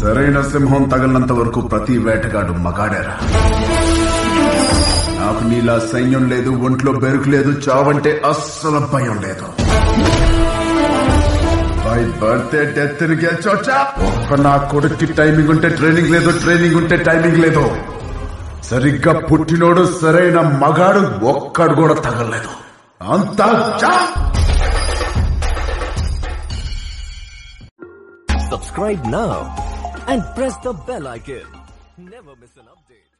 సరైన సింహం తగిలినంత వరకు ప్రతి వేటగాడు మగాడేరా నాకు నీలా సైన్యం లేదు ఒంట్లో బెరుకు లేదు చావంటే అస్సలు భయం లేదు బై బర్త్డే డెత్ గెలిచొచ్చా ఒక్క నా కొడుక్కి టైమింగ్ ఉంటే ట్రైనింగ్ లేదు ట్రైనింగ్ ఉంటే టైమింగ్ లేదు సరిగ్గా పుట్టినోడు సరైన మగాడు ఒక్కడు కూడా తగలలేదు అంతా చా Subscribe now and press the bell icon. Never miss an update.